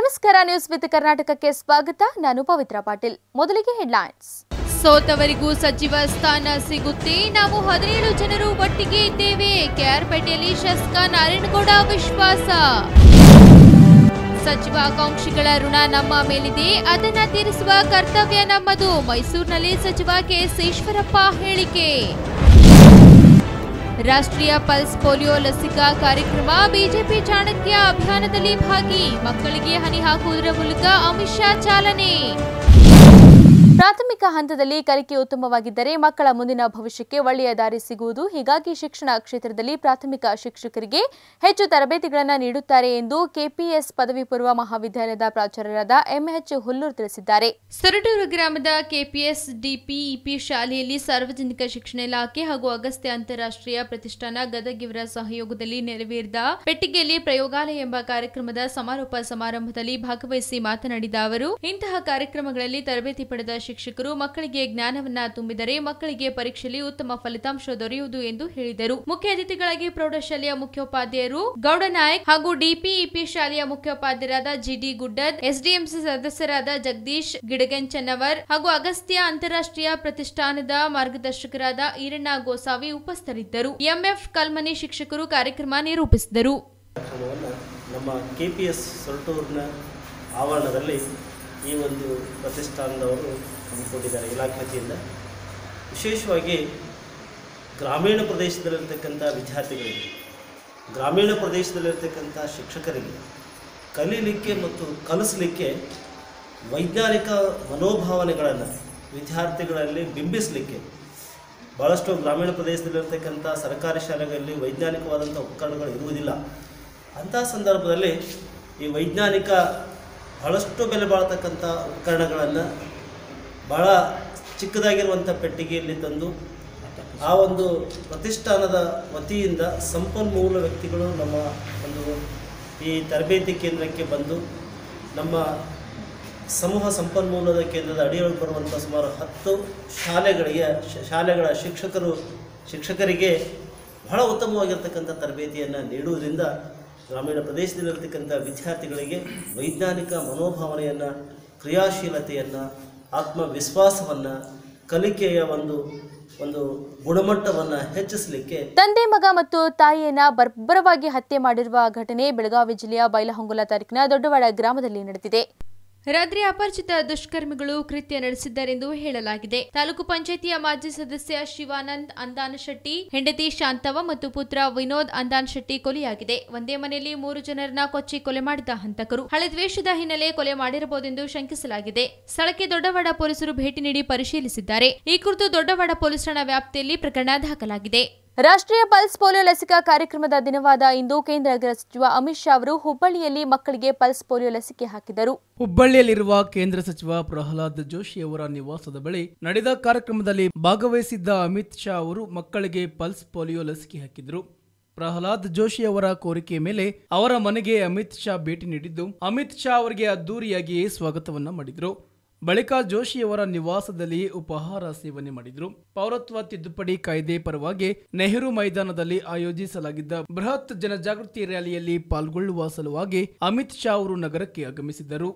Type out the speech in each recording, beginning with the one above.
ನಮಸ್ಕಾರ news with ಕರ್ನಾಟಕಕ್ಕೆ ಸ್ವಾಗತ ನಾನು ಪವಿತ್ರ ಪಾಟೀಲ್ ಮೊದಲಿಗೆ ಹೆಡ್ಲೈನ್ಸ್ ಸೋತವರಿಗೂ ಸಚಿವ ಸ್ಥಾನ ಸಿಗುತ್ತೆ ನಾವು ಹದಿನೇಳು ಜನರು ಒಟ್ಟಿಗೆ ಇದ್ದೇವೆ ಕೆಆರ್ಪೇಟೆಯಲ್ಲಿ ಶಾಸಕ ನಾರಾಯಣಗೌಡ ವಿಶ್ವಾಸ ಸಚಿವ ಆಕಾಂಕ್ಷಿಗಳ ಋಣ ನಮ್ಮ ಮೇಲಿದೆ ಅದನ್ನ ತೀರಿಸುವ ಕರ್ತವ್ಯ ನಮ್ಮದು ಮೈಸೂರಿನಲ್ಲಿ ಸಚಿವ ಕೆಎಸ್ ಈಶ್ವರಪ್ಪ ಹೇಳಿಕೆ ರಾಷ್ಟ್ರೀಯ ಪಲ್ಸ್ ಪೋಲಿಯೋ ಲಸಿಕಾ ಕಾರ್ಯಕ್ರಮ ಬಿಜೆಪಿ ಚಾಣಕ್ಯ ಅಭಿಯಾನದಲ್ಲಿ ಭಾಗಿ ಮಕ್ಕಳಿಗೆ ಹನಿ ಹಾಕುವುದರ ಮೂಲಕ ಅಮಿತ್ ಶಾ ಚಾಲನೆ ಪ್ರಾಥಮಿಕ ಹಂತದಲ್ಲಿ ಕಲಿಕೆ ಉತ್ತಮವಾಗಿದ್ದರೆ ಮಕ್ಕಳ ಮುಂದಿನ ಭವಿಷ್ಯಕ್ಕೆ ಒಳ್ಳೆಯ ದಾರಿ ಸಿಗುವುದು ಹೀಗಾಗಿ ಶಿಕ್ಷಣ ಕ್ಷೇತ್ರದಲ್ಲಿ ಪ್ರಾಥಮಿಕ ಶಿಕ್ಷಕರಿಗೆ ಹೆಚ್ಚು ತರಬೇತಿಗಳನ್ನು ನೀಡುತ್ತಾರೆ ಎಂದು ಕೆಪಿಎಸ್ ಪದವಿ ಪೂರ್ವ ಮಹಾವಿದ್ಯಾಲಯದ ಪ್ರಾಚಾರ್ಯರಾದ ಎಂಎಚ್ ಹುಲ್ಲೂರು ತಿಳಿಸಿದ್ದಾರೆ ಸೊರಟೂರು ಗ್ರಾಮದ ಕೆಪಿಎಸ್ ಡಿಪಿಇಪಿ ಶಾಲೆಯಲ್ಲಿ ಸಾರ್ವಜನಿಕ ಶಿಕ್ಷಣ ಇಲಾಖೆ ಹಾಗೂ ಅಗಸ್ತ್ಯ ಅಂತಾರಾಷ್ಟ್ರೀಯ ಪ್ರತಿಷ್ಠಾನ ಗದಗ್ ಇವರ ಸಹಯೋಗದಲ್ಲಿ ನೆರವೇರಿದ ಪೆಟ್ಟಿಗೆಯಲ್ಲಿ ಪ್ರಯೋಗಾಲಯ ಎಂಬ ಕಾರ್ಯಕ್ರಮದ ಸಮಾರೋಪ ಸಮಾರಂಭದಲ್ಲಿ ಭಾಗವಹಿಸಿ ಮಾತನಾಡಿದ ಅವರು ಇಂತಹ ಕಾರ್ಯಕ್ರಮಗಳಲ್ಲಿ ತರಬೇತಿ ಪಡೆದ ಶಿಕ್ಷಕರು ಮಕ್ಕಳಿಗೆ ಜ್ಞಾನವನ್ನ ತುಂಬಿದರೆ ಮಕ್ಕಳಿಗೆ ಪರೀಕ್ಷೆಯಲ್ಲಿ ಉತ್ತಮ ಫಲಿತಾಂಶ ದೊರೆಯುವುದು ಎಂದು ಹೇಳಿದರು ಮುಖ್ಯ ಅತಿಥಿಗಳಾಗಿ ಪ್ರೌಢಶಾಲೆಯ ಮುಖ್ಯೋಪಾಧ್ಯಾಯರು ಗೌಡನಾಯಕ್ ಹಾಗೂ ಡಿಪಿಇಪಿ ಶಾಲೆಯ ಮುಖ್ಯೋಪಾಧ್ಯಾಯರಾದ ಜಿಡಿ ಗುಡ್ಡದ್ ಎಸ್ಡಿಎಂಸಿ ಸದಸ್ಯರಾದ ಜಗದೀಶ್ ಗಿಡಗಂಚನ್ನವರ್ ಹಾಗೂ ಅಗಸ್ತ್ಯ ಅಂತಾರಾಷ್ಟ್ರೀಯ ಪ್ರತಿಷ್ಠಾನದ ಮಾರ್ಗದರ್ಶಕರಾದ ಈರಣ್ಣ ಗೋಸಾವಿ ಉಪಸ್ಥಿತರಿದ್ದರು ಎಂಎಫ್ ಕಲ್ಮನಿ ಶಿಕ್ಷಕರು ಕಾರ್ಯಕ್ರಮ ನಿರೂಪಿಸಿದರು ಕಾರ್ಯಕ್ರಮವನ್ನು ನಮ್ಮ ಕೆ ಪಿ ಎಸ್ ಸೊರಟೂರಿನ ಆವರಣದಲ್ಲಿ ಈ ಒಂದು ಪ್ರತಿಷ್ಠಾನದವರು ಹಮ್ಮಿಕೊಂಡಿದ್ದಾರೆ ಇಲಾಖೆ ವತಿಯಿಂದ ವಿಶೇಷವಾಗಿ ಗ್ರಾಮೀಣ ಪ್ರದೇಶದಲ್ಲಿರ್ತಕ್ಕಂಥ ವಿದ್ಯಾರ್ಥಿಗಳಿಗೆ ಗ್ರಾಮೀಣ ಪ್ರದೇಶದಲ್ಲಿರ್ತಕ್ಕಂಥ ಶಿಕ್ಷಕರಿಗೆ ಕಲೀಲಿಕ್ಕೆ ಮತ್ತು ಕಲಿಸಲಿಕ್ಕೆ ವೈಜ್ಞಾನಿಕ ಮನೋಭಾವನೆಗಳನ್ನು ವಿದ್ಯಾರ್ಥಿಗಳಲ್ಲಿ ಬಿಂಬಿಸಲಿಕ್ಕೆ ಭಾಳಷ್ಟು ಗ್ರಾಮೀಣ ಪ್ರದೇಶದಲ್ಲಿರ್ತಕ್ಕಂಥ ಸರ್ಕಾರಿ ಶಾಲೆಗಳಲ್ಲಿ ವೈಜ್ಞಾನಿಕವಾದಂಥ ಉಪಕರಣಗಳು ಇರುವುದಿಲ್ಲ ಅಂಥ ಸಂದರ್ಭದಲ್ಲಿ ಈ ವೈಜ್ಞಾನಿಕ ಬಹಳಷ್ಟು ಬೆಲೆ ಬಾಳ್ತಕ್ಕಂಥ ಉಪಕರಣಗಳನ್ನು ಭಾಳ ಚಿಕ್ಕದಾಗಿರುವಂಥ ಪೆಟ್ಟಿಗೆಯಲ್ಲಿ ತಂದು ಆ ಒಂದು ಪ್ರತಿಷ್ಠಾನದ ವತಿಯಿಂದ ಸಂಪನ್ಮೂಲ ವ್ಯಕ್ತಿಗಳು ನಮ್ಮ ಒಂದು ಈ ತರಬೇತಿ ಕೇಂದ್ರಕ್ಕೆ ಬಂದು ನಮ್ಮ ಸಮೂಹ ಸಂಪನ್ಮೂಲದ ಕೇಂದ್ರದ ಅಡಿಯೊಳಗೆ ಬರುವಂಥ ಸುಮಾರು ಹತ್ತು ಶಾಲೆಗಳಿಗೆ ಶ- ಶಾಲೆಗಳ ಶಿಕ್ಷಕರು ಶಿಕ್ಷಕರಿಗೆ ಬಹಳ ಉತ್ತಮವಾಗಿರ್ತಕ್ಕಂಥ ತರಬೇತಿಯನ್ನು ನೀಡುವುದರಿಂದ ಗ್ರಾಮೀಣ ಪ್ರದೇಶದಲ್ಲಿರ್ತಕ್ಕಂಥ ವಿದ್ಯಾರ್ಥಿಗಳಿಗೆ ವೈಜ್ಞಾನಿಕ ಮನೋಭಾವನೆಯನ್ನು ಕ್ರಿಯಾಶೀಲತೆಯನ್ನು ಆತ್ಮವಿಶ್ವಾಸವನ್ನು ಕಲಿಕೆಯ ಒಂದು ಒಂದು ಗುಣಮಟ್ಟವನ್ನು ಹೆಚ್ಚಿಸಲಿಕ್ಕೆ ತಂದೆ ಮಗ ಮತ್ತು ತಾಯಿಯನ್ನ ಬರ್ಬರವಾಗಿ ಹತ್ಯೆ ಮಾಡಿರುವ ಘಟನೆ ಬೆಳಗಾವಿ ಜಿಲ್ಲೆಯ ಬೈಲಹೊಂಗಲ ತಾಲೂಕಿನ ದೊಡ್ಡವಾಡ ಗ್ರಾಮದಲ್ಲಿ ನಡೆದಿದೆ ರಾತ್ರಿ ಅಪರಿಚಿತ ದುಷ್ಕರ್ಮಿಗಳು ಕೃತ್ಯ ನಡೆಸಿದ್ದಾರೆಂದು ಹೇಳಲಾಗಿದೆ ತಾಲೂಕು ಪಂಚಾಯಿತಿಯ ಮಾಜಿ ಸದಸ್ಯ ಶಿವಾನಂದ್ ಅಂದಾನ್ ಶೆಟ್ಟಿ ಹೆಂಡತಿ ಶಾಂತವ ಮತ್ತು ಪುತ್ರ ವಿನೋದ್ ಅಂದಾನ್ ಶೆಟ್ಟಿ ಕೊಲೆಯಾಗಿದೆ ಒಂದೇ ಮನೆಯಲ್ಲಿ ಮೂರು ಜನರನ್ನ ಕೊಚ್ಚಿ ಕೊಲೆ ಮಾಡಿದ ಹಂತಕರು ಹಳೆ ದ್ವೇಷದ ಹಿನ್ನೆಲೆ ಕೊಲೆ ಮಾಡಿರಬಹುದೆಂದು ಶಂಕಿಸಲಾಗಿದೆ ಸ್ಥಳಕ್ಕೆ ದೊಡ್ಡವಾಡ ಪೊಲೀಸರು ಭೇಟಿ ನೀಡಿ ಪರಿಶೀಲಿಸಿದ್ದಾರೆ ಈ ಕುರಿತು ದೊಡ್ಡವಾಡ ಪೊಲೀಸ್ ಠಾಣಾ ವ್ಯಾಪ್ತಿಯಲ್ಲಿ ಪ್ರಕರಣ ದಾಖಲಾಗಿದೆ ರಾಷ್ಟ್ರೀಯ ಪಲ್ಸ್ ಪೋಲಿಯೋ ಲಸಿಕಾ ಕಾರ್ಯಕ್ರಮದ ದಿನವಾದ ಇಂದು ಕೇಂದ್ರ ಗೃಹ ಸಚಿವ ಅಮಿತ್ ಶಾ ಅವರು ಹುಬ್ಬಳ್ಳಿಯಲ್ಲಿ ಮಕ್ಕಳಿಗೆ ಪಲ್ಸ್ ಪೋಲಿಯೋ ಲಸಿಕೆ ಹಾಕಿದರು ಹುಬ್ಬಳ್ಳಿಯಲ್ಲಿರುವ ಕೇಂದ್ರ ಸಚಿವ ಪ್ರಹ್ಲಾದ್ ಜೋಶಿ ಅವರ ನಿವಾಸದ ಬಳಿ ನಡೆದ ಕಾರ್ಯಕ್ರಮದಲ್ಲಿ ಭಾಗವಹಿಸಿದ್ದ ಅಮಿತ್ ಶಾ ಅವರು ಮಕ್ಕಳಿಗೆ ಪಲ್ಸ್ ಪೋಲಿಯೋ ಲಸಿಕೆ ಹಾಕಿದರು ಪ್ರಹ್ಲಾದ್ ಜೋಶಿ ಅವರ ಕೋರಿಕೆ ಮೇಲೆ ಅವರ ಮನೆಗೆ ಅಮಿತ್ ಶಾ ಭೇಟಿ ನೀಡಿದ್ದು ಅಮಿತ್ ಶಾ ಅವರಿಗೆ ಅದ್ದೂರಿಯಾಗಿ ಸ್ವಾಗತವನ್ನ ಮಾಡಿದರು ಬಳಿಕ ಜೋಶಿಯವರ ನಿವಾಸದಲ್ಲಿ ಉಪಹಾರ ಸೇವನೆ ಮಾಡಿದರು ಪೌರತ್ವ ತಿದ್ದುಪಡಿ ಕಾಯ್ದೆ ಪರವಾಗಿ ನೆಹರು ಮೈದಾನದಲ್ಲಿ ಆಯೋಜಿಸಲಾಗಿದ್ದ ಬೃಹತ್ ಜನಜಾಗೃತಿ ರ್ಯಾಲಿಯಲ್ಲಿ ಪಾಲ್ಗೊಳ್ಳುವ ಸಲುವಾಗಿ ಅಮಿತ್ ಶಾ ಅವರು ನಗರಕ್ಕೆ ಆಗಮಿಸಿದ್ದರು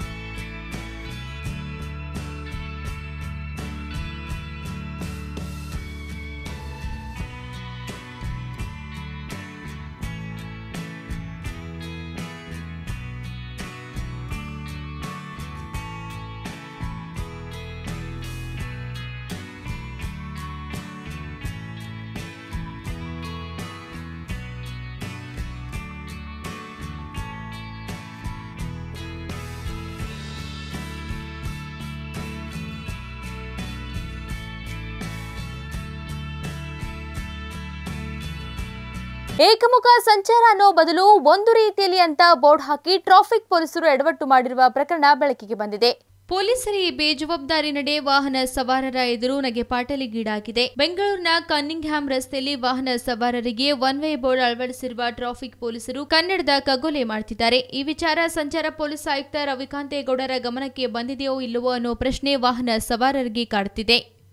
ಏಕಮುಖ ಸಂಚಾರ ಅನ್ನೋ ಬದಲು ಒಂದು ರೀತಿಯಲ್ಲಿ ಅಂತ ಬೋರ್ಡ್ ಹಾಕಿ ಟ್ರಾಫಿಕ್ ಪೊಲೀಸರು ಎಡವಟ್ಟು ಮಾಡಿರುವ ಪ್ರಕರಣ ಬೆಳಕಿಗೆ ಬಂದಿದೆ ಪೊಲೀಸರಿ ಬೇಜವಾಬ್ದಾರಿ ನಡೆ ವಾಹನ ಸವಾರರ ಎದುರು ನಗೆಪಾಟಲಿಗೀಡಾಗಿದೆ ಬೆಂಗಳೂರಿನ ಕನ್ನಿಂಗ್ಹ್ಯಾಮ್ ರಸ್ತೆಯಲ್ಲಿ ವಾಹನ ಸವಾರರಿಗೆ ಒನ್ ವೇ ಬೋರ್ಡ್ ಅಳವಡಿಸಿರುವ ಟ್ರಾಫಿಕ್ ಪೊಲೀಸರು ಕನ್ನಡದ ಕಗ್ಗೊಲೆ ಮಾಡ್ತಿದ್ದಾರೆ ಈ ವಿಚಾರ ಸಂಚಾರ ಪೊಲೀಸ್ ಆಯುಕ್ತ ರವಿಕಾಂತೇಗೌಡರ ಗಮನಕ್ಕೆ ಬಂದಿದೆಯೋ ಇಲ್ಲವೋ ಅನ್ನೋ ಪ್ರಶ್ನೆ ವಾಹನ ಸವಾರರಿಗೆ ಕಾಡುತ್ತಿದೆ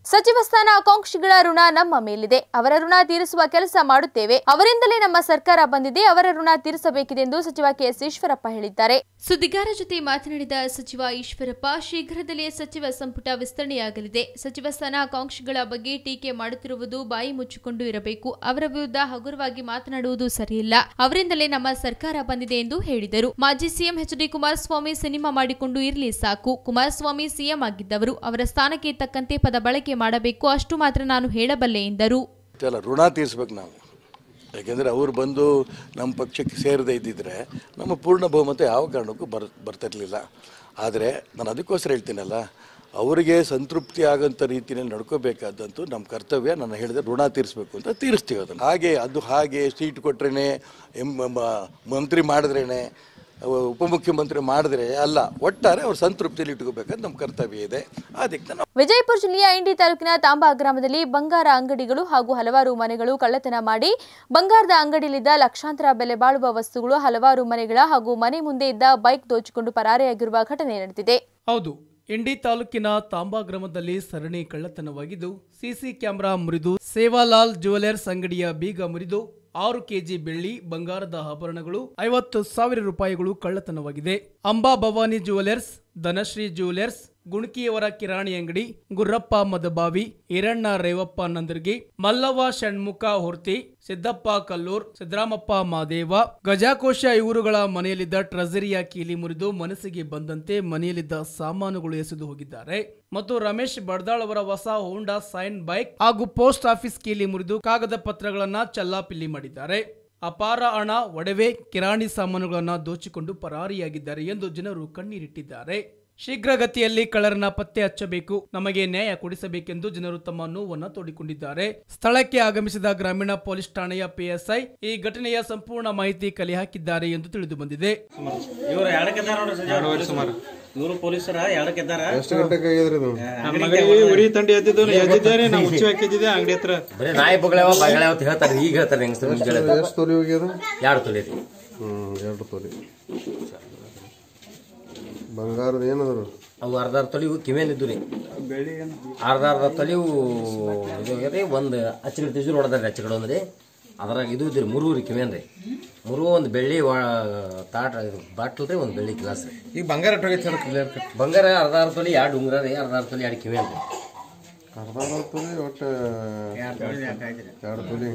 ಸಚಿವ ಸ್ಥಾನ ಆಕಾಂಕ್ಷಿಗಳ ಋಣ ನಮ್ಮ ಮೇಲಿದೆ ಅವರ ಋಣ ತೀರಿಸುವ ಕೆಲಸ ಮಾಡುತ್ತೇವೆ ಅವರಿಂದಲೇ ನಮ್ಮ ಸರ್ಕಾರ ಬಂದಿದೆ ಅವರ ಋಣ ತೀರಿಸಬೇಕಿದೆ ಎಂದು ಸಚಿವ ಕೆಎಸ್ ಈಶ್ವರಪ್ಪ ಹೇಳಿದ್ದಾರೆ ಸುದ್ದಿಗಾರರ ಜೊತೆ ಮಾತನಾಡಿದ ಸಚಿವ ಈಶ್ವರಪ್ಪ ಶೀಘ್ರದಲ್ಲೇ ಸಚಿವ ಸಂಪುಟ ವಿಸ್ತರಣೆಯಾಗಲಿದೆ ಸಚಿವ ಸ್ಥಾನ ಆಕಾಂಕ್ಷಿಗಳ ಬಗ್ಗೆ ಟೀಕೆ ಮಾಡುತ್ತಿರುವುದು ಬಾಯಿ ಮುಚ್ಚಿಕೊಂಡು ಇರಬೇಕು ಅವರ ವಿರುದ್ಧ ಹಗುರವಾಗಿ ಮಾತನಾಡುವುದು ಸರಿಯಿಲ್ಲ ಅವರಿಂದಲೇ ನಮ್ಮ ಸರ್ಕಾರ ಬಂದಿದೆ ಎಂದು ಹೇಳಿದರು ಮಾಜಿ CM H D Kumaraswamy cinema ಮಾಡಿಕೊಂಡು ಇರಲಿ ಸಾಕು ಕುಮಾರಸ್ವಾಮಿ ಸಿಎಂ ಆಗಿದ್ದವರು ಅವರ ಸ್ಥಾನಕ್ಕೆ ತಕ್ಕಂತೆ ಪದ ಬಳಕೆ ಮಾಡಬೇಕು ಅಷ್ಟು ಮಾತ್ರ ನಾನು ಹೇಳಬಲ್ಲೆ ಎಂದರು ಅಲ್ಲ ಋಣ ತೀರಿಸ್ಬೇಕು ನಾವು ಯಾಕೆಂದರೆ ಅವ್ರು ಬಂದು ನಮ್ಮ ಪಕ್ಷಕ್ಕೆ ಸೇರದೇ ಇದ್ದಿದ್ರೆ ನಮ್ಮ ಪೂರ್ಣ ಬಹುಮತ ಯಾವ ಕಾರಣಕ್ಕೂ ಬರ್ ಬರ್ತಿರ್ಲಿಲ್ಲ ಆದರೆ ನಾನು ಅದಕ್ಕೋಸ್ಕರ ಹೇಳ್ತೀನಲ್ಲ ಅವರಿಗೆ ಸಂತೃಪ್ತಿ ಆಗೋಂಥ ರೀತಿಯಲ್ಲಿ ನಡ್ಕೋಬೇಕಾದಂತೂ ನಮ್ಮ ಕರ್ತವ್ಯ ನಾನು ಹೇಳಿದೆ ಋಣ ತೀರಿಸ್ಬೇಕು ಅಂತ ತೀರಿಸ್ತೀವಿ ಅದನ್ನು ಹಾಗೆ ಅದು ಹಾಗೆ ಸೀಟ್ ಕೊಟ್ರೇ ಎಂ ಮ- ಮಂತ್ರಿ ಮಾಡಿದ್ರೇ ಉಪಮುಖ್ಯಮಂತ್ರಿ ಮಾಡಿದ್ರೆ ಅಲ್ಲ ಒಟ್ಟಾರೆ ಅವ್ರು ಸಂತೃಪ್ತಿಯಲ್ಲಿ ಇಟ್ಕೋಬೇಕಂತ ನಮ್ಮ ಕರ್ತವ್ಯ ಇದೆ ಅದಕ್ಕೆ ನಾವು ವಿಜಯಪುರ ಜಿಲ್ಲೆಯ ಇಂಡಿ ತಾಲೂಕಿನ ತಾಂಬಾ ಗ್ರಾಮದಲ್ಲಿ ಬಂಗಾರ ಅಂಗಡಿಗಳು ಹಾಗೂ ಹಲವಾರು ಮನೆಗಳು ಕಳ್ಳತನ ಮಾಡಿ ಬಂಗಾರದ ಅಂಗಡಿಯಲ್ಲಿದ್ದ ಲಕ್ಷಾಂತರ ಬೆಲೆ ಬಾಳುವ ವಸ್ತುಗಳು ಹಲವಾರು ಮನೆಗಳ ಹಾಗೂ ಮನೆ ಮುಂದೆ ಇದ್ದ ಬೈಕ್ ದೋಚಿಕೊಂಡು ಪರಾರಿಯಾಗಿರುವ ಘಟನೆ ನಡೆದಿದೆ ಹೌದು ಇಂಡಿ ತಾಲೂಕಿನ ತಾಂಬಾ ಗ್ರಾಮದಲ್ಲಿ ಸರಣಿ ಕಳ್ಳತನವಾಗಿದ್ದು ಸಿಸಿ ಕ್ಯಾಮೆರಾ ಮುರಿದು ಸೇವಾಲಾಲ್ ಜುವೆಲರ್ಸ್ ಅಂಗಡಿಯ ಬೀಗ ಮುರಿದು ಆರು ಕೆಜಿ ಬೆಳ್ಳಿ ಬಂಗಾರದ ಆಭರಣಗಳು ಐವತ್ತು ಸಾವಿರ ರೂಪಾಯಿಗಳು ಕಳ್ಳತನವಾಗಿದೆ ಅಂಬಾ ಭವಾನಿ ಜುವೆಲರ್ಸ್ ಧನಶ್ರೀ ಜುವೆಲರ್ಸ್ ಗುಣಕಿಯವರ ಕಿರಾಣಿ ಅಂಗಡಿ ಗುರ್ರಪ್ಪ ಮದಬಾವಿ ಈರಣ್ಣ ರೇವಪ್ಪ ನಂದರ್ಗಿ ಮಲ್ಲವ್ವ ಷಣ್ಮುಖ ಹೊರ್ತಿ ಸಿದ್ದಪ್ಪ ಕಲ್ಲೂರ್ ಸಿದ್ದರಾಮಪ್ಪ ಮಾದೇವ ಗಜಾಕೋಶ ಇವರುಗಳ ಮನೆಯಲ್ಲಿದ್ದ ಟ್ರೆಜರಿಯ ಕೀಲಿ ಮುರಿದು ಮನಸ್ಸಿಗೆ ಬಂದಂತೆ ಮನೆಯಲ್ಲಿದ್ದ ಸಾಮಾನುಗಳು ಎಸೆದು ಹೋಗಿದ್ದಾರೆ ಮತ್ತು ರಮೇಶ್ ಬಡ್ದಾಳ್ ಅವರ ಹೊಸ ಹೋಂಡಾ ಸೈನ್ ಬೈಕ್ ಹಾಗೂ ಪೋಸ್ಟ್ ಆಫೀಸ್ ಕೀಲಿ ಮುರಿದು ಕಾಗದ ಪತ್ರಗಳನ್ನ ಚಲ್ಲಾಪಿಲ್ಲಿ ಮಾಡಿದ್ದಾರೆ ಅಪಾರ ಹಣ ಒಡವೆ ಕಿರಾಣಿ ಸಾಮಾನುಗಳನ್ನ ದೋಚಿಕೊಂಡು ಪರಾರಿಯಾಗಿದ್ದಾರೆ ಎಂದು ಜನರು ಕಣ್ಣೀರಿಟ್ಟಿದ್ದಾರೆ ಶೀಘ್ರಗತಿಯಲ್ಲಿ ಕಳ್ಳರನ್ನ ಪತ್ತೆ ಹಚ್ಚಬೇಕು ನಮಗೆ ನ್ಯಾಯ ಕೊಡಿಸಬೇಕೆಂದು ಜನರು ತಮ್ಮ ನೋವನ್ನ ತೋಡಿಕೊಂಡಿದ್ದಾರೆ ಸ್ಥಳಕ್ಕೆ ಆಗಮಿಸಿದ ಗ್ರಾಮೀಣ ಪೊಲೀಸ್ ಠಾಣೆಯ ಪಿಎಸ್ಐ ಈ ಘಟನೆಯ ಸಂಪೂರ್ಣ ಮಾಹಿತಿ ಕಲೆ ಹಾಕಿದ್ದಾರೆ ಎಂದು ತಿಳಿದು ಬಂದಿದೆ ಇವರು ಎರಡಕ್ಕೆದ್ದಾರ ನೋಡ್ರಿ ಸುಮಾರು ಇವರು ಪೊಲೀಸರ ಎರಡಕ್ಕೆದ್ದಾರ ಎಷ್ಟು ಗಂಟೆಗೆ ಆಗಿದ್ರಿ ಇದು ನಮ್ಮ ಮಗನಿಗೆ ಉರಿ ತಂಡಿ ಎದ್ದಿದ್ದು ಎದ್ದಿದ್ದಾರೆ ನಾವು ಹುಚ್ಚು ಹಾಕಿದ್ದಿದೆ ಅಂಗಡಿ ಹತ್ರ ಬರೀ ನಾಯಿ ಬಗಳವ ಬಗಳವ ಅಂತ ಹೇಳ್ತಾರೆ ಈಗ ಹೇಳ್ತಾರೆ ಹೆಂಗಸರು ಮುಂಜಾನೆ ಎಷ್ಟು ತೊಲಿ ಹೋಗ್ಯದ ಎರಡು ತೊಲೆ ರೀ ಹ್ಮ್ ಎರಡು ತೊಲಿ ಬಂಗಾರದ ಏನದ್ರು ಅವು ಅರ್ಧ ಅರ್ಧ ತೊಲಿ ಕಿವೇನಿದ್ದು ರೀ ಅರ್ಧ ಅರ್ಧ ತೊಲಿವು ಇದು ರೀ ಒಂದು ಅಚ್ಚಗಡೆ ತಿಜುರು ಹೊಡೆದಾರೆ ಅಚ್ಚಗಡೆ ಒಂದು ರೀ ಅದ್ರಾಗ ಇದು ಇದ್ರಿ ಮುರು ರೀ ಕಿವೇನ್ ರೀ ಮುರು ಒಂದು ಬೆಳ್ಳಿ ವಾ ತಾಟ ಇದು ಬಾಟ್ಲ್ ರೀ ಒಂದು ಬೆಳ್ಳಿ ಗ್ಲಾಸ್ ರೀ ಈಗ ಬಂಗಾರ ಎಟ್ಟೋಗೈತೆ ಬಂಗಾರ ಅರ್ಧ ಅರ್ಧ ತೊಲಿ ಎರಡು ಉಂಗ್ರ ರೀ ಅರ್ಧ ಅರ್ಧ ತೊಲಿ ಎರಡು ಕಿವೇನ್ ರೀ ಅರ್ಧ ಅರ್ಧ ತೊಲಿ ಒಟ್ಟು ಎರಡು ತೊಲಿ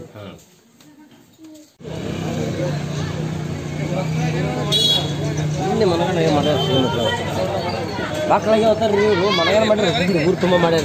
ಹಿಂದೆ ಮನಗಂಡ ಮಾಡ್ಯಾರ ಮಕ್ಕಳಿಗೆ ಹೋಗ್ತಾರೆ ರೀ ಇವರು ಮನಗಂಡ ಮಾಡ್ಯಾರ ಊರು ತುಂಬ ಮಾಡ್ಯಾರ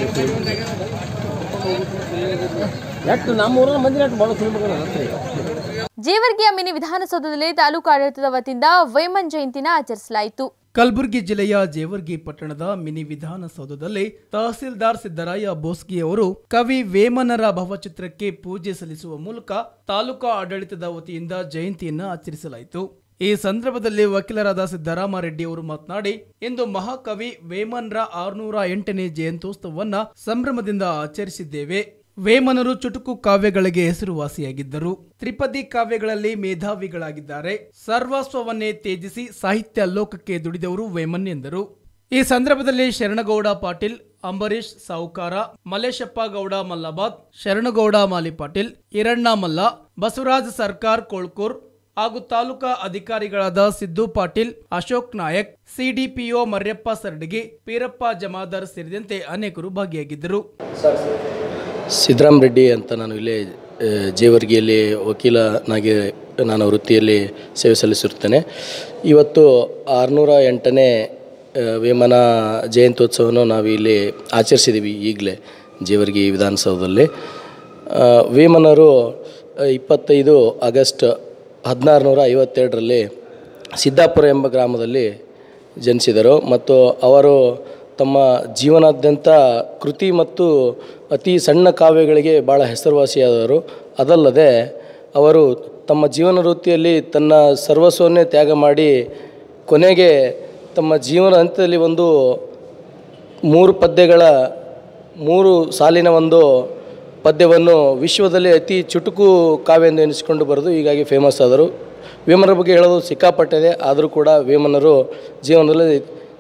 ಎಷ್ಟು ನಮ್ಮ ಊರಲ್ಲಿ ಮಂದಿ ಎಷ್ಟು ಭಾಳ ಸುಳ್ಳು ರೀ ಜೇವರ್ಗಿಯ ಮಿನಿ ವಿಧಾನಸೌಧದಲ್ಲಿ ತಾಲೂಕು ಆಡಳಿತದ ವತಿಯಿಂದ ವೈಮನ್ ಜಯಂತಿನ ಆಚರಿಸಲಾಯಿತು ಕಲಬುರಗಿ ಜಿಲ್ಲೆಯ ಜೇವರ್ಗಿ ಪಟ್ಟಣದ ಮಿನಿ ವಿಧಾನಸೌಧದಲ್ಲಿ ತಹಸೀಲ್ದಾರ್ ಸಿದ್ದರಾಯ ಬೋಸ್ಗಿ ಅವರು ಕವಿ ವೇಮನರ ಭಾವಚಿತ್ರಕ್ಕೆ ಪೂಜೆ ಸಲ್ಲಿಸುವ ಮೂಲಕ ತಾಲೂಕಾ ಆಡಳಿತದ ವತಿಯಿಂದ ಜಯಂತಿಯನ್ನ ಆಚರಿಸಲಾಯಿತು ಈ ಸಂದರ್ಭದಲ್ಲಿ ವಕೀಲರಾದ ಸಿದ್ದರಾಮರೆಡ್ಡಿ ಅವರು ಮಾತನಾಡಿ ಇಂದು ಮಹಾಕವಿ ವೇಮನ್ರ ಆರುನೂರ ಎಂಟನೇ ಜಯಂತ್ಯೋತ್ಸವವನ್ನ ಸಂಭ್ರಮದಿಂದ ಆಚರಿಸಿದ್ದೇವೆ ವೇಮನರು ಚುಟುಕು ಕಾವ್ಯಗಳಿಗೆ ಹೆಸರುವಾಸಿಯಾಗಿದ್ದರು ತ್ರಿಪದಿ ಕಾವ್ಯಗಳಲ್ಲಿ ಮೇಧಾವಿಗಳಾಗಿದ್ದಾರೆ ಸರ್ವಸ್ವವನ್ನೇ ತ್ಯಜಿಸಿ ಸಾಹಿತ್ಯ ಲೋಕಕ್ಕೆ ದುಡಿದವರು ವೇಮನ್ ಎಂದರು ಈ ಸಂದರ್ಭದಲ್ಲಿ ಶರಣಗೌಡ ಪಾಟೀಲ್ ಅಂಬರೀಶ್ ಸಾವುಕಾರ ಮಲ್ಲೇಶಪ್ಪ ಗೌಡ ಮಲ್ಲಬಾದ್ ಶರಣಗೌಡ ಮಾಲಿ ಪಾಟೀಲ್ ಈರಣ್ಣ ಮಲ್ಲ ಬಸವರಾಜ್ ಸರ್ಕಾರ್ ಕೋಳ್ಕೂರ್ ಹಾಗೂ ತಾಲೂಕಾ ಅಧಿಕಾರಿಗಳಾದ ಸಿದ್ದು ಪಾಟೀಲ್ ಅಶೋಕ್ ನಾಯಕ್ ಸಿಡಿಪಿಒ ಮರ್ಯಪ್ಪ ಸರ್ಡಗಿ ಪೀರಪ್ಪ ಜಮಾದಾರ್ ಸೇರಿದಂತೆ ಅನೇಕರು ಭಾಗಿಯಾಗಿದ್ದರು ಸಿದ್ದರಾಮ್ ರೆಡ್ಡಿ ಅಂತ ನಾನು ಇಲ್ಲೇ ಆ, ಜೇವರ್ಗಿಯಲ್ಲಿ ವಕೀಲನಾಗಿ ನಾನು ವೃತ್ತಿಯಲ್ಲಿ ಸೇವೆ ಸಲ್ಲಿಸಿರುತ್ತೇನೆ ಇವತ್ತು ಆರುನೂರ ಎಂಟನೇ ಆ, ವೇಮನ ಜಯಂತ್ಯೋತ್ಸವವನ್ನು ನಾವು ಇಲ್ಲಿ ಆಚರಿಸಿದ್ದೀವಿ ಈಗಲೇ ಜೇವರ್ಗಿ ವಿಧಾನಸೌಧದಲ್ಲಿ ಆ, ವೇಮನರು ಆ, ಇಪ್ಪತ್ತೈದು ಆಗಸ್ಟ್ ಹದಿನಾರುನೂರ ಐವತ್ತೆರಡರಲ್ಲಿ ಸಿದ್ದಾಪುರ ಎಂಬ ಗ್ರಾಮದಲ್ಲಿ ಜನಿಸಿದರು ಮತ್ತು ಅವರು ತಮ್ಮ ಜೀವನಾದ್ಯಂತ ಕೃತಿ ಮತ್ತು ಅತಿ ಸಣ್ಣ ಕಾವ್ಯಗಳಿಗೆ ಭಾಳ ಹೆಸರುವಾಸಿಯಾದವರು ಅದಲ್ಲದೆ ಅವರು ತಮ್ಮ ಜೀವನ ವೃತ್ತಿಯಲ್ಲಿ ತನ್ನ ಸರ್ವಸ್ವನ್ನೇ ತ್ಯಾಗ ಮಾಡಿ ಕೊನೆಗೆ ತಮ್ಮ ಜೀವನ ಹಂತದಲ್ಲಿ ಒಂದು ಮೂರು ಪದ್ಯಗಳ ಮೂರು ಸಾಲಿನ ಒಂದು ಪದ್ಯವನ್ನು ವಿಶ್ವದಲ್ಲಿ ಅತಿ ಚುಟುಕು ಕಾವ್ಯ ಎಂದು ಎನಿಸಿಕೊಂಡು ಬರೆದು ಹೀಗಾಗಿ ಫೇಮಸ್ ಆದರು ವೇಮನರ ಬಗ್ಗೆ ಹೇಳೋದು ಸಿಕ್ಕಾಪಟ್ಟಿದೆ ಆದರೂ ಕೂಡ ವೇಮನರು ಜೀವನದಲ್ಲಿ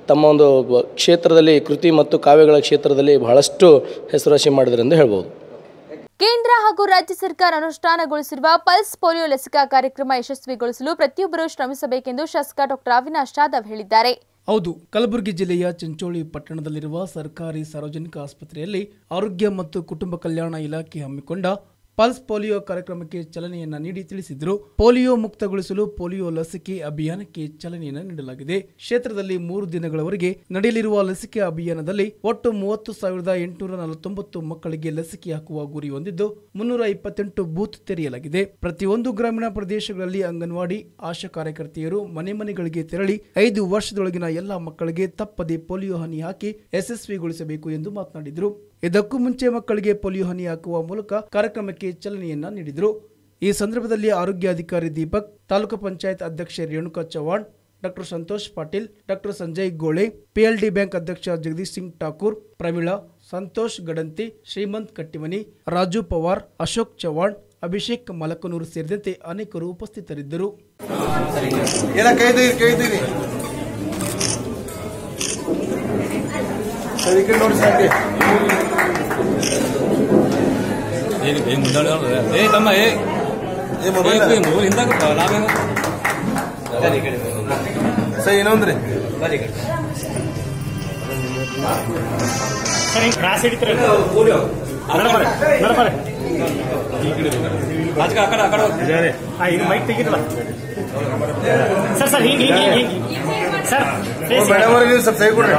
ತಮ್ಮ ಒಂದು ಬ- ಕ್ಷೇತ್ರದಲ್ಲಿ ಕೃತಿ ಮತ್ತು ಕಾವ್ಯಗಳ ಕ್ಷೇತ್ರದಲ್ಲಿ ಬಹಳಷ್ಟು ಹೆಸರುವಾಸಿ ಮಾಡಿದರೆಂದು ಹೇಳ್ಬೋದು ಕೇಂದ್ರ ಹಾಗೂ ರಾಜ್ಯ ಸರ್ಕಾರ ಅನುಷ್ಠಾನಗೊಳಿಸಿರುವ ಪಲ್ಸ್ ಪೋಲಿಯೋ ಲಸಿಕಾ ಕಾರ್ಯಕ್ರಮ ಯಶಸ್ವಿಗೊಳಿಸಲು ಪ್ರತಿಯೊಬ್ಬರೂ ಶ್ರಮಿಸಬೇಕೆಂದು ಶಾಸಕ ಡಾಕ್ಟರ್ ಅವಿನಾಶ್ ಜಾಧವ್ ಹೇಳಿದ್ದಾರೆ ಹೌದು ಕಲಬುರಗಿ ಜಿಲ್ಲೆಯ ಚಿಂಚೋಳಿ ಪಟ್ಟಣದಲ್ಲಿರುವ ಸರ್ಕಾರಿ ಸಾರ್ವಜನಿಕ ಆಸ್ಪತ್ರೆಯಲ್ಲಿ ಆರೋಗ್ಯ ಮತ್ತು ಕುಟುಂಬ ಕಲ್ಯಾಣ ಇಲಾಖೆ ಹಮ್ಮಿಕೊಂಡ ಪಲ್ಸ್ ಪೋಲಿಯೋ ಕಾರ್ಯಕ್ರಮಕ್ಕೆ ಚಾಲನೆಯನ್ನ ನೀಡಿ ತಿಳಿಸಿದರು ಪೋಲಿಯೋ ಮುಕ್ತಗೊಳಿಸಲು ಪೋಲಿಯೋ ಲಸಿಕೆ ಅಭಿಯಾನಕ್ಕೆ ಚಾಲನೆಯನ್ನ ನೀಡಲಾಗಿದೆ ಕ್ಷೇತ್ರದಲ್ಲಿ ಮೂರು ದಿನಗಳವರೆಗೆ ನಡೆಯಲಿರುವ ಲಸಿಕೆ ಅಭಿಯಾನದಲ್ಲಿ ಒಟ್ಟು ಮೂವತ್ತು ಸಾವಿರದ ಎಂಟುನೂರ ನಲವತ್ತೊಂಬತ್ತು ಮಕ್ಕಳಿಗೆ ಲಸಿಕೆ ಹಾಕುವ ಗುರಿ ಹೊಂದಿದ್ದು ಮುನ್ನೂರ ಇಪ್ಪತ್ತೆಂಟು ಬೂತ್ ತೆರೆಯಲಾಗಿದೆ ಪ್ರತಿಯೊಂದು ಗ್ರಾಮೀಣ ಪ್ರದೇಶಗಳಲ್ಲಿ ಅಂಗನವಾಡಿ ಆಶಾ ಕಾರ್ಯಕರ್ತೆಯರು ಮನೆ ಮನೆಗಳಿಗೆ ತೆರಳಿ ಐದು ವರ್ಷದೊಳಗಿನ ಎಲ್ಲಾ ಮಕ್ಕಳಿಗೆ ತಪ್ಪದೆ ಪೋಲಿಯೋ ಹನಿ ಹಾಕಿ ಯಶಸ್ವಿಗೊಳಿಸಬೇಕು ಎಂದು ಮಾತನಾಡಿದರು ಇದಕ್ಕೂ ಮುಂಚೆ ಮಕ್ಕಳಿಗೆ ಪೋಲಿಯೋ ಹನಿ ಹಾಕುವ ಮೂಲಕ ಕಾರ್ಯಕ್ರಮಕ್ಕೆ ಚಾಲನೆಯನ್ನ ನೀಡಿದರು ಈ ಸಂದರ್ಭದಲ್ಲಿ ಆರೋಗ್ಯಾಧಿಕಾರಿ ದೀಪಕ್ ತಾಲೂಕು ಪಂಚಾಯತ್ ಅಧ್ಯಕ್ಷೆ Renuka Chavan doctor Santosh Patil doctor Sanjay Gole PLD bank ಅಧ್ಯಕ್ಷ ಜಗದೀಶ್ ಸಿಂಗ್ ಠಾಕೂರ್ ಪ್ರಮೀಳಾ ಸಂತೋಷ್ ಗಡಂತಿ ಶ್ರೀಮಂತ್ ಕಟ್ಟಿಮನಿ ರಾಜು ಪವಾರ್ ಅಶೋಕ್ ಚವ್ಹಾಣ್ ಅಭಿಷೇಕ್ ಮಲಕನೂರು ಸೇರಿದಂತೆ ಅನೇಕರು ಉಪಸ್ಥಿತರಿದ್ದರು ಎಲ್ಲ ಕೈದೀರಿ ಕೈದೀರಿ ಸರಿ ಈ ಕಡೆ ನೋಡಿ ಸಾಕೆ ಏ ಮೊಬೈಲ್ ಸರಿ ಇನ್ನೊಂದ್ರಿ ಮೇಡಮ್ ಅವ್ರಿಗೆ ನೀವು ಸ್ವಲ್ಪ ಸೈ ಕೊಡ್ರಿ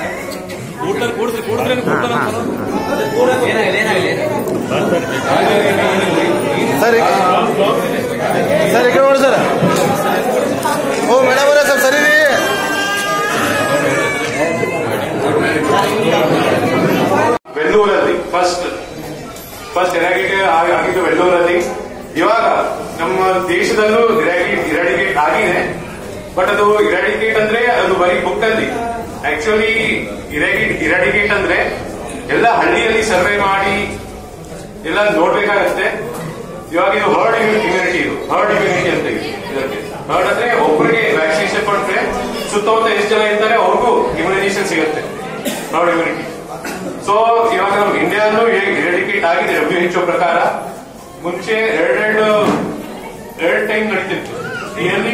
ಸರ್ ಈ- ಸರ್ ಈ ಕಡೆ ನೋಡಿ ಸರ್ ಓ ಮೇಡಮ್ ಅವರೇ ಸ್ವಲ್ಪ ಸರಿ ರೀ ವೆಲ್ಲೂರಲ್ಲಿ ಫಸ್ಟ್ ಫಸ್ಟ್ ಇರಾಡಿಕೇಟ್ ಆಗಿದ್ದು ವೆಲ್ಲೂರಲ್ಲಿ ಇವಾಗ ನಮ್ಮ ದೇಶದಲ್ಲೂ ಇರಾಡಿಕೇಟ್ ಆಗಿದೆ ಬಟ್ ಅದು ಇರಾಡಿಕೇಟ್ ಅಂದ್ರೆ ಅದು ಬರೀ ಬುಕ್ ಅಲ್ಲಿ ಆಕ್ಚುಲಿ ಇರಾಡಿಕೇಟ್ ಅಂದ್ರೆ ಎಲ್ಲ ಹಳ್ಳಿಯಲ್ಲಿ ಸರ್ವೆ ಮಾಡಿ ಎಲ್ಲ ನೋಡ್ಬೇಕಾಗತ್ತೆ ಇವಾಗ ಇದು ಹರ್ಡ್ ಇಮ್ಯುನಿಟಿ ಇದು ಹರ್ಡ್ ಇಮ್ಯುನಿಟಿ ಅಂತ ಇದೆ ಇದಕ್ಕೆ ಹರ್ಡ್ ಅಂದ್ರೆ ಒಬ್ಬರಿಗೆ ವ್ಯಾಕ್ಸಿನೇಷನ್ ಕೊಟ್ರೆ ಸುತ್ತಮುತ್ತ ಎಷ್ಟು ಜನ ಇರ್ತಾರೆ ಅವ್ರಿಗೂ ಇಮ್ಯುನೈಸೇಷನ್ ಸಿಗುತ್ತೆ ಹರ್ಡ್ ಇಮ್ಯುನಿಟಿ ಸೊ ಇವಾಗ ನಮ್ಮ ಇಂಡಿಯಾನು ಇರಾಡಿಕೇಟ್ ಆಗಿದೆ ಡಬ್ಲ್ಯೂ ಎಚ್ ಪ್ರಕಾರ ಮುಂಚೆ ಎರಡೆರಡು ಎರಡು ಟೈಮ್ ನಡೀತಿತ್ತು ಇಯರ್ಲಿ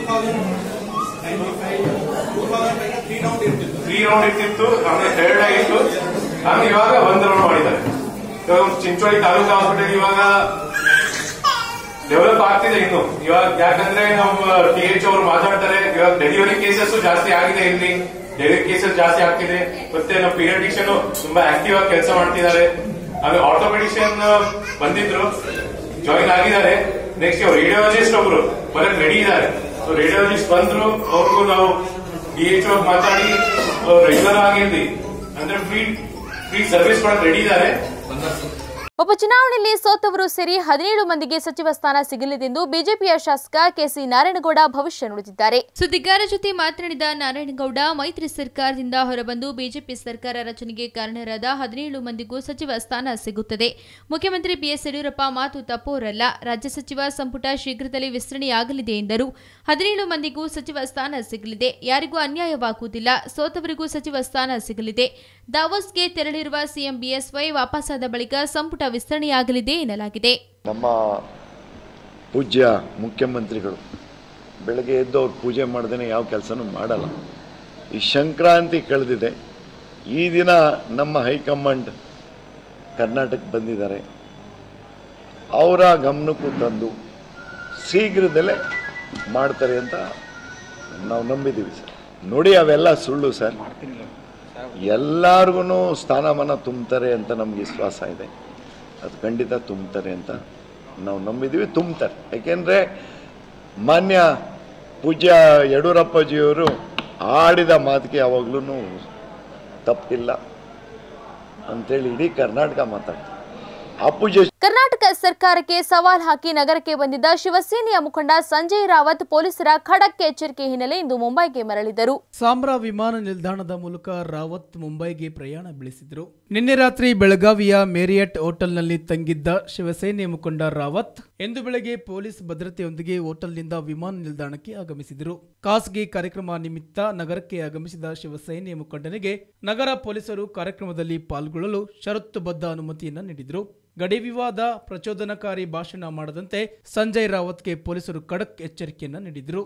ತ್ರೀ ರೌಂಡ್ ಇರ್ತಿತ್ತು ಆಮೇಲೆ ಥರ್ಡ್ ಆಗಿತ್ತು ಆಮೇಲೆ ಇವಾಗ ಒಂದ್ ರೌಂಡ್ ಮಾಡಿದ್ದಾರೆ ಇವಾಗ ಚಿಂಚೋಳಿ ತಾಲೂಕು ಹಾಸ್ಪಿಟಲ್ ಇವಾಗ ಡೆವಲಪ್ ಆಗ್ತಿದೆ ಇನ್ನು ಇವಾಗ ಯಾಕಂದ್ರೆ ನಮ್ಮ ಟಿ ಎಚ್ ಅವರು ಮಾತಾಡ್ತಾರೆ ಇವಾಗ ಡೆಲಿವರಿ ಕೇಸಸ್ ಜಾಸ್ತಿ ಆಗಿದೆ ಇಲ್ಲಿ ಡೆಲಿವರಿ ಕೇಸಸ್ ಜಾಸ್ತಿ ಆಗ್ತಿದೆ ಮತ್ತೆ ನಮ್ಮ ಪೀರಿಯಡಿಷನ್ ತುಂಬಾ ಆಕ್ಟಿವ್ ಆಗಿ ಕೆಲಸ ಮಾಡ್ತಿದ್ದಾರೆ ಆಮೇಲೆ ಆಟೋಮೆಟಿಷಿಯನ್ ಬಂದಿದ್ರು ಜಾಯಿನ್ ಆಗಿದ್ದಾರೆ ನೆಕ್ಸ್ಟ್ ರೇಡಿಯಾಲಜಿಸ್ಟ್ ಒಬ್ರು ಬರಕ್ ರೆಡಿ ಇದ್ದಾರೆ ರೇಡಿಯಾಲಜಿಸ್ಟ್ ಬಂದ್ರು ಅವ್ರಿಗೂ ನಾವು ಡಿ ಎಚ್ ಮಾತಾಡಿ ರೆಗ್ಯುಲರ್ ಆಗಿ ಇಲ್ಲಿ ಅಂದ್ರೆ ಫ್ರೀ ಫ್ರೀ ಸರ್ವಿಸ್ ಕೊಡಕ್ ರೆಡಿ ಇದ್ದಾರೆ ಉಪಚುನಾವಣೆಯಲ್ಲಿ ಸೋತವರು ಸೇರಿ ಹದಿನೇಳು ಮಂದಿಗೆ ಸಚಿವ ಸ್ಥಾನ ಸಿಗಲಿದೆಂದು ಬಿಜೆಪಿಯ ಶಾಸಕ ಕೆಸಿ ನಾರಾಯಣಗೌಡ ಭವಿಷ್ಯ ನುಡಿದಿದ್ದಾರೆ ಸುದ್ದಿಗಾರರ ಜೊತೆ ಮಾತನಾಡಿದ ನಾರಾಯಣಗೌಡ ಮೈತ್ರಿ ಸರ್ಕಾರದಿಂದ ಹೊರಬಂದು ಬಿಜೆಪಿ ಸರ್ಕಾರ ರಚನೆಗೆ ಕಾರಣರಾದ ಹದಿನೇಳು ಮಂದಿಗೂ ಸಚಿವ ಸ್ಥಾನ ಸಿಗುತ್ತದೆ ಮುಖ್ಯಮಂತ್ರಿ ಬಿಎಸ್ ಯಡಿಯೂರಪ್ಪ ಮಾತು ತಪ್ಪೋರಲ್ಲ ರಾಜ್ಯ ಸಚಿವ ಸಂಪುಟ ಶೀಘ್ರದಲ್ಲೇ ವಿಸ್ತರಣೆಯಾಗಲಿದೆ ಎಂದರು ಹದಿನೇಳು ಮಂದಿಗೂ ಸಚಿವ ಸ್ಥಾನ ಸಿಗಲಿದೆ ಯಾರಿಗೂ ಅನ್ಯಾಯವಾಗುವುದಿಲ್ಲ ಸೋತವರಿಗೂ ಸಚಿವ ಸ್ಥಾನ ಸಿಗಲಿದೆ ದಾವೋಸ್ಗೆ ತೆರಳಿರುವ ಸಿಎಂ ಬಿಎಸ್ವೈ ವಾಪಸ್ಸಾದ ಬಳಿಕ ಸಂಪುಟ ವಿಸ್ತರಣೆಯಾಗಲಿದೆ ಎನ್ನಲಾಗಿದೆ ನಮ್ಮ ಪೂಜ್ಯ ಮುಖ್ಯಮಂತ್ರಿಗಳು ಬೆಳಗ್ಗೆ ಎದ್ದು ಅವ್ರು ಪೂಜೆ ಮಾಡ್ದೇ ಯಾವ ಕೆಲಸನೂ ಮಾಡಲ್ಲ ಈ ಸಂಕ್ರಾಂತಿ ಕಳೆದಿದೆ ಈ ದಿನ ನಮ್ಮ ಹೈಕಮಾಂಡ್ ಕರ್ನಾಟಕಕ್ಕೆ ಬಂದಿದ್ದಾರೆ ಅವರ ಗಮನಕ್ಕೂ ತಂದು ಶೀಘ್ರದಲ್ಲೇ ಮಾಡ್ತಾರೆ ಅಂತ ನಾವು ನಂಬಿದ್ದೀವಿ ಸರ್ ನೋಡಿ ಅವೆಲ್ಲ ಸುಳ್ಳು ಸರ್ ಎಲ್ಲರಿಗೂ ಸ್ಥಾನಮಾನ ತುಂಬ್ತಾರೆ ಅಂತ ನಮ್ಗೆ ವಿಶ್ವಾಸ ಇದೆ ಅದು ಖಂಡಿತ ತುಂಬ್ತಾರೆ ಅಂತ ನಾವು ನಂಬಿದ್ದೀವಿ ತುಂಬ್ತಾರೆ ಯಾಕೆಂದರೆ ಮಾನ್ಯ ಪೂಜ್ಯ ಯಡಿಯೂರಪ್ಪಾಜಿಯವರು ಆಡಿದ ಮಾತಿಗೆ ಯಾವಾಗಲೂ ತಪ್ಪಿಲ್ಲ ಅಂತೇಳಿ ಇಡೀ ಕರ್ನಾಟಕ ಮಾತಾಡ್ತಾರೆ ಆ ಪೂಜ್ಯ ಕರ್ನಾಟಕ ಸರ್ಕಾರಕ್ಕೆ ಸವಾಲ್ ಹಾಕಿ ನಗರಕ್ಕೆ ಬಂದಿದ್ದ ಶಿವಸೇನೆಯ ಮುಖಂಡ ಸಂಜಯ್ ರಾವತ್ ಪೊಲೀಸರ ಖಡಕ್ ಎಚ್ಚರಿಕೆ ಹಿನ್ನೆಲೆ ಇಂದು ಮುಂಬೈಗೆ ಮರಳಿದರು ಸಾಮ್ರಾ ವಿಮಾನ ನಿಲ್ದಾಣದ ಮೂಲಕ ರಾವತ್ ಮುಂಬೈಗೆ ಪ್ರಯಾಣ ಬೆಳೆಸಿದರು ನಿನ್ನೆ ರಾತ್ರಿ ಬೆಳಗಾವಿಯ ಮೇರಿಯಟ್ ಹೋಟೆಲ್ನಲ್ಲಿ ತಂಗಿದ್ದ ಶಿವಸೇನೆ ಮುಖಂಡ ರಾವತ್ ಎಂದು ಬೆಳಗ್ಗೆ ಪೊಲೀಸ್ ಭದ್ರತೆಯೊಂದಿಗೆ ಹೋಟೆಲ್ನಿಂದ ವಿಮಾನ ನಿಲ್ದಾಣಕ್ಕೆ ಆಗಮಿಸಿದರು ಖಾಸಗಿ ಕಾರ್ಯಕ್ರಮ ನಿಮಿತ್ತ ನಗರಕ್ಕೆ ಆಗಮಿಸಿದ ಶಿವಸೇನೆ ಮುಖಂಡನಿಗೆ ನಗರ ಪೊಲೀಸರು ಕಾರ್ಯಕ್ರಮದಲ್ಲಿ ಪಾಲ್ಗೊಳ್ಳಲು ಷರತ್ತುಬದ್ಧ ಅನುಮತಿಯನ್ನು ನೀಡಿದರು ಗಡಿ ವಿವಾದ ಪ್ರಚೋದನಕಾರಿ ಭಾಷಣ ಮಾಡದಂತೆ ಸಂಜಯ್ ರಾವತ್ಗೆ ಪೊಲೀಸರು ಖಡಕ್ ಎಚ್ಚರಿಕೆಯನ್ನು ನೀಡಿದರು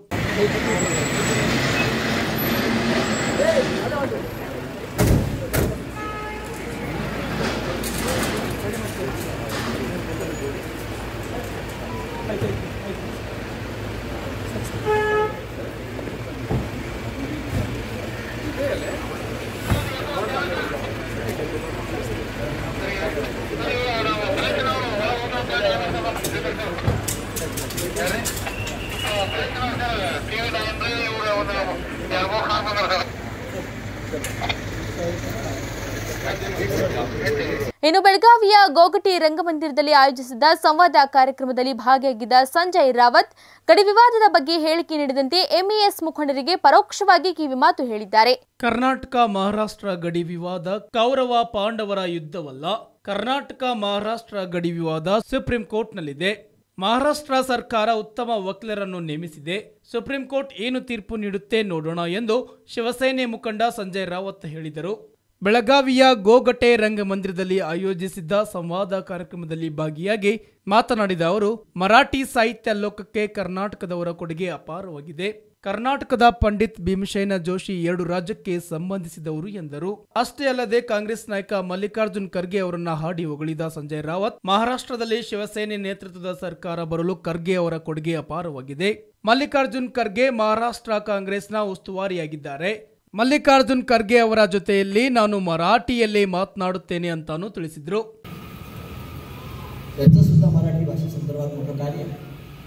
ಇನ್ನು ಬೆಳಗಾವಿಯ ಗೋಗಟಿ ರಂಗಮಂದಿರದಲ್ಲಿ ಆಯೋಜಿಸಿದ್ದ ಸಂವಾದ ಕಾರ್ಯಕ್ರಮದಲ್ಲಿ ಭಾಗಿಯಾಗಿದ್ದ ಸಂಜಯ್ ರಾವತ್ ಗಡಿ ವಿವಾದದ ಬಗ್ಗೆ ಹೇಳಿಕೆ ನೀಡಿದಂತೆ ಎಂಇಎಸ್ ಮುಖಂಡರಿಗೆ ಪರೋಕ್ಷವಾಗಿ ಕಿವಿಮಾತು ಹೇಳಿದ್ದಾರೆ ಕರ್ನಾಟಕ ಮಹಾರಾಷ್ಟ್ರ ಗಡಿ ವಿವಾದ ಕೌರವ ಪಾಂಡವರ ಯುದ್ಧವಲ್ಲ ಕರ್ನಾಟಕ ಮಹಾರಾಷ್ಟ್ರ ಗಡಿ ವಿವಾದ ಸುಪ್ರೀಂ ಕೋರ್ಟ್ನಲ್ಲಿದೆ ಮಹಾರಾಷ್ಟ್ರ ಸರ್ಕಾರ ಉತ್ತಮ ವಕೀಲರನ್ನು ನೇಮಿಸಿದೆ ಸುಪ್ರೀಂ ಕೋರ್ಟ್ ಏನು ತೀರ್ಪು ನೀಡುತ್ತೆ ನೋಡೋಣ ಎಂದು ಶಿವಸೇನೆ ಮುಖಂಡ ಸಂಜಯ್ ರಾವತ್ ಹೇಳಿದರು ಬೆಳಗಾವಿಯ ಗೋಗಟೆ ರಂಗಮಂದಿರದಲ್ಲಿ ಆಯೋಜಿಸಿದ್ದ ಸಂವಾದ ಕಾರ್ಯಕ್ರಮದಲ್ಲಿ ಭಾಗಿಯಾಗಿ ಮಾತನಾಡಿದ ಅವರು ಮರಾಠಿ ಸಾಹಿತ್ಯ ಲೋಕಕ್ಕೆ ಕರ್ನಾಟಕದವರ ಕೊಡುಗೆ ಅಪಾರವಾಗಿದೆ ಕರ್ನಾಟಕದ ಪಂಡಿತ್ ಭೀಮಸೇನ ಜೋಶಿ ಎರಡು ರಾಜ್ಯಕ್ಕೆ ಸಂಬಂಧಿಸಿದವರು ಎಂದರು ಅಷ್ಟೇ ಅಲ್ಲದೆ ಕಾಂಗ್ರೆಸ್ ನಾಯಕ ಮಲ್ಲಿಕಾರ್ಜುನ್ ಖರ್ಗೆ ಅವರನ್ನ ಹಾಡಿ ಹೊಗಳಿದ ಸಂಜಯ್ ರಾವತ್ ಮಹಾರಾಷ್ಟ್ರದಲ್ಲಿ ಶಿವಸೇನೆ ನೇತೃತ್ವದ ಸರ್ಕಾರ ಬರಲು ಖರ್ಗೆ ಅವರ ಕೊಡುಗೆ ಅಪಾರವಾಗಿದೆ ಮಲ್ಲಿಕಾರ್ಜುನ್ ಖರ್ಗೆ ಮಹಾರಾಷ್ಟ್ರ ಕಾಂಗ್ರೆಸ್ನ ಉಸ್ತುವಾರಿಯಾಗಿದ್ದಾರೆ ಮಲ್ಲಿಕಾರ್ಜುನ್ ಖರ್ಗೆ ಅವರ ಜೊತೆಯಲ್ಲಿ ನಾನು ಮರಾಠಿಯಲ್ಲಿ ಮಾತನಾಡುತ್ತೇನೆ ಅಂತಾನು ತಿಳಿಸಿದ್ರು त्याचं सुद्धा मराठी भाषेसंदर्भात मोठं कार्य आहे.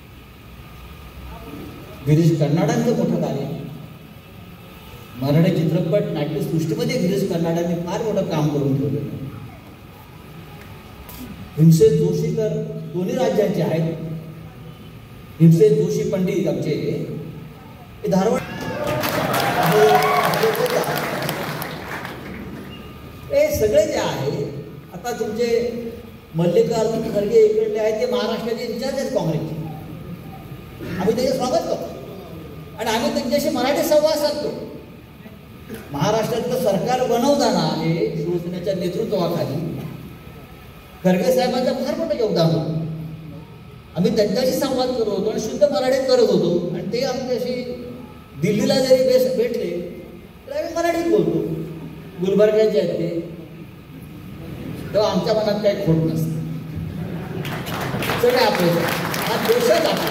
गिरीश कर्नाडांचं मोठं कार्य आहे. मराठी चित्रपट नाट्यसृष्टीमध्ये गिरीश कर्नाडांनी फार मोठं काम करून ठेवलेलं आहे हिमसेन जोशी तर दोन्ही राज्यांचे आहेत हिमसेन जोशी पंडित आमचे हे धारवाड हे सगळे जे आहे आता तुमचे मल्लिकार्जुन खरगे इकडले आहेत ते महाराष्ट्राचे इन्चार्ज आहेत काँग्रेसचे आम्ही त्याचे स्वागत करतो आणि आम्ही त्यांच्याशी मराठी संवाद साधतो महाराष्ट्रातलं सरकार बनवताना हे शिवसेनेच्या नेतृत्वाखाली खरगे साहेबांचं फार मोठं योगदान होतं आम्ही त्यांच्याशी संवाद करत होतो आणि शुद्ध मराठीत करत होतो आणि ते आमच्याशी दिल्लीला जरी बेस भेटले तर आम्ही मराठीत बोलतो गुलबर्ग्याचे आहेत ते तेव्हा आमच्या मनात काही खोट नसतं सगळे आपले हा देशच आपला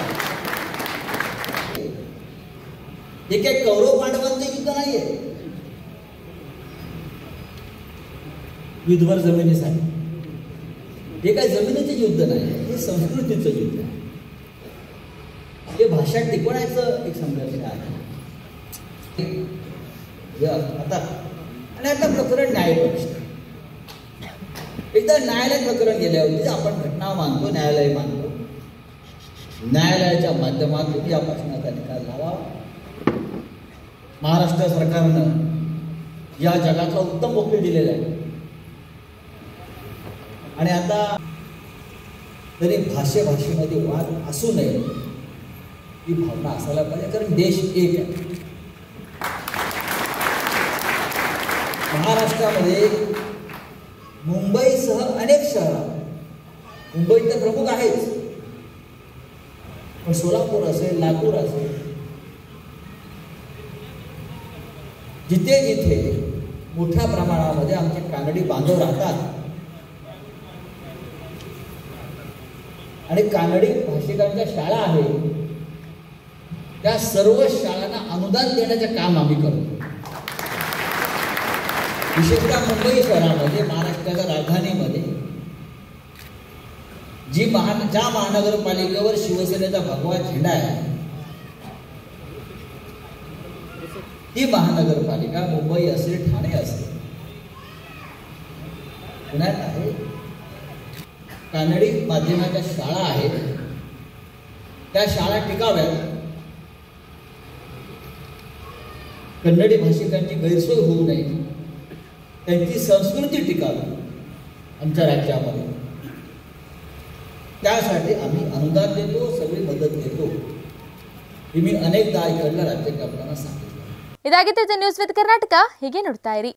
हे काही कौरव पांडवांचं युद्ध नाहीये युद्धभर जमिनीसाठी हे काही जमिनीचं युद्ध नाही हे संस्कृतीचं युद्ध आहे हे भाषा टिकवण्याचं एक संघर्ष आहे हे आता आणि आता प्रकरण न्यायपक्ष एकदा न्यायालय प्रकरण गेल्यावरती आपण घटना मानतो न्यायालय मानतो न्यायालयाच्या माध्यमातून या प्रश्नाचा निकाल लावा महाराष्ट्र सरकारनं या जगातला उत्तम वकील दिलेला आहे आणि आता तरी भाषे भाषेमध्ये वाद असू नये ही भावना असायला पाहिजे कारण देश एक आहे महाराष्ट्रामध्ये मुंबईसह अनेक शहरात मुंबई तर प्रमुख आहेच पण सोलापूर असेल लातूर असेल जिथे जिथे मोठ्या प्रमाणामध्ये आमचे कानडी बांधव राहतात आणि कानडी भाषिकांच्या शाळा आहेत त्या सर्व शाळांना अनुदान देण्याचं काम आम्ही करतो विशेषतः मुंबई शहरामध्ये महाराष्ट्राच्या राजधानीमध्ये जी महान ज्या महानगरपालिकेवर शिवसेनेचा भगवा झेंडा आहे ती महानगरपालिका मुंबई असेल ठाणे असेल पुण्यात आहे कानडी माध्यमाच्या शाळा आहेत त्या शाळा टिकाव्यात कन्नडी भाषिकांची गैरसोय होऊ नये त्यांची संस्कृती टिकावी आमच्या राज्यामध्ये त्यासाठी आम्ही अनुदान देतो सगळी मदत देतो हे मी अनेकदा इकडल्या राज्यकर्त्यांना सांगितलं ಇದಾಗಿತ್ತು ನ್ಯೂಸ್ ವಿತ್ ಕರ್ನಾಟಕ ಹೀಗೆ ನೋಡ್ತಾ ಇರಿ